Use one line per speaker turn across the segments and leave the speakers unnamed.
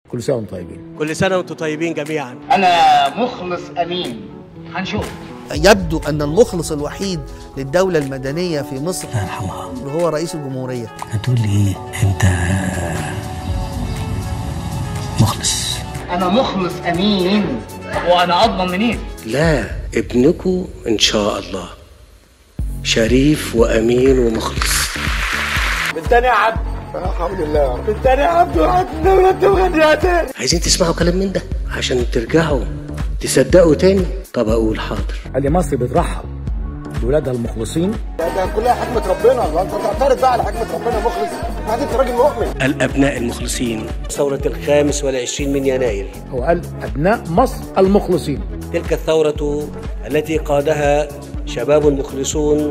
كل سنه وانتم طيبين
كل سنة وانتم طيبين جميعا
انا مخلص امين هنشوف
يبدو أن المخلص الوحيد للدولة المدنية في مصر
الله يرحمها
هو رئيس الجمهورية
هتقول لي ايه انت مخلص
انا مخلص امين طب وانا اضمن منين
لا ابنكم ان شاء الله شريف وامين ومخلص بالتاني يا عبد الحمد لله بالتاني يا عبد وعدنا ولاد مغنياتين عايزين تسمعوا كلام من ده عشان ترجعوا تصدقوا تاني طب اقول حاضر
قال لي مصر بترحب بولادها المخلصين
ده كلها حكمة ربنا الله انت تعترض بقى على حكمة ربنا مخلص بعدين انت راجل مؤمن
الابناء المخلصين ثورة الخامس والعشرين من يناير
هو قال ابناء مصر المخلصين
تلك الثورة التي قادها شباب مخلصون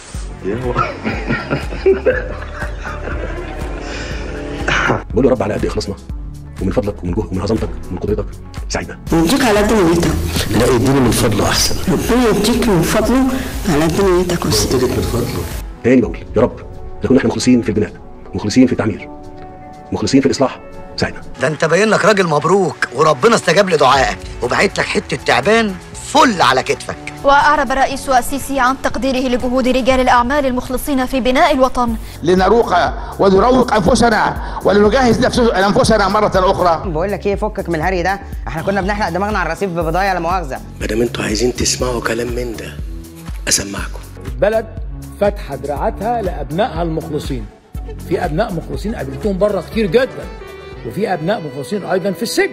بقول يا رب على قد اخلاصنا ومن فضلك ومن جهدك ومن عظمتك ومن قدرتك ساعدنا
يديك على قد نيتك
لا اديني من فضله احسن
ربنا يديك من فضله على قد نيتك وسيدك
اديك من فضله تاني بقول يا رب نكون احنا مخلصين في البناء مخلصين في التعمير مخلصين في الاصلاح ساعدنا
ده أنت باين لك راجل مبروك وربنا استجاب لدعائك وبعت لك حتة تعبان فل على كتفك
وأعرب الرئيس السيسي عن تقديره لجهود رجال الأعمال المخلصين في بناء الوطن
لنروق ونروق انفسنا ولنجهز نفس- انفسنا مرة اخرى
بقول لك ايه فكك من الهري ده احنا كنا بنحلق دماغنا على الرصيف ببضايع لا مؤاخذه
ما دام انتوا عايزين تسمعوا كلام من ده اسمعكم
البلد فاتحه دراعاتها لابنائها المخلصين في ابناء مخلصين قابلتهم بره كتير جدا وفي ابناء مخلصين ايضا في السجن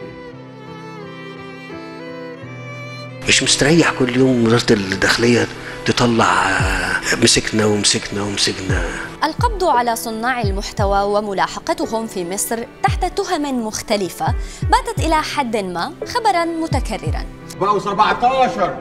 مش مستريح كل يوم وزارة الداخلية تطلع آه، مسكنا ومسكنا ومسكنا
القبض على صناع المحتوى وملاحقتهم في مصر تحت تهم مختلفة باتت إلى حد ما خبرا متكررا
بقوا 17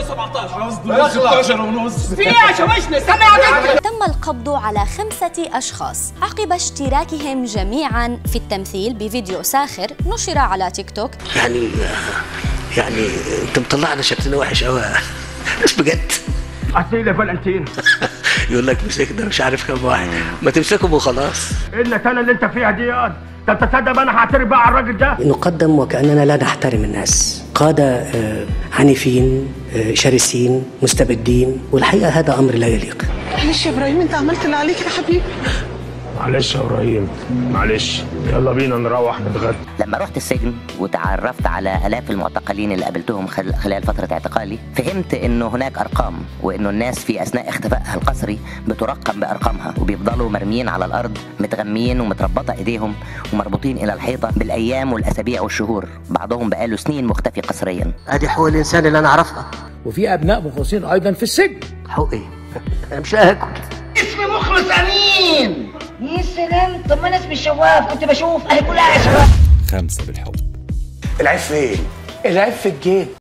تم القبض على خمسة أشخاص عقب اشتراكهم جميعا في التمثيل بفيديو ساخر نشر على تيك توك
يعني آه، يعني انت مطلعنا شكلنا وحش قوي مش بجد
اصيل يا فالنتين
يقول لك مسكنا مش عارف كام واحد ما تمسكهم وخلاص
ايه النتانة اللي انت فيها دي ياض ده انت تصدق بقى انا هعترف بقى على الراجل ده
نقدم وكأننا لا نحترم الناس قادة آه، عنيفين آه، شرسين مستبدين والحقيقة هذا أمر لا يليق
معلش يا ابراهيم انت عملت اللي عليك يا حبيبي
معلش يا ابراهيم معلش يلا بينا نروح نتغدى
لما رحت السجن وتعرفت على الاف المعتقلين اللي قابلتهم خل- خلال فتره اعتقالي فهمت انه هناك ارقام وانه الناس في اثناء اختفائها القسري بترقم بارقامها وبيفضلوا مرميين على الارض متغميين ومتربطه ايديهم ومربوطين الى الحيطه بالايام والاسابيع والشهور بعضهم بقاله سنين مختفي قسريا
ادي حقوق الانسان اللي انا اعرفها
وفي ابناء مخلصين ايضا في السجن
حقوق ايه انا مش هاكل
اسمي مخلص امين يا سلام طب ما انا اسمي الشواف كنت بشوف اهي كلها اشواف
العيب فين؟ العيب في الجيب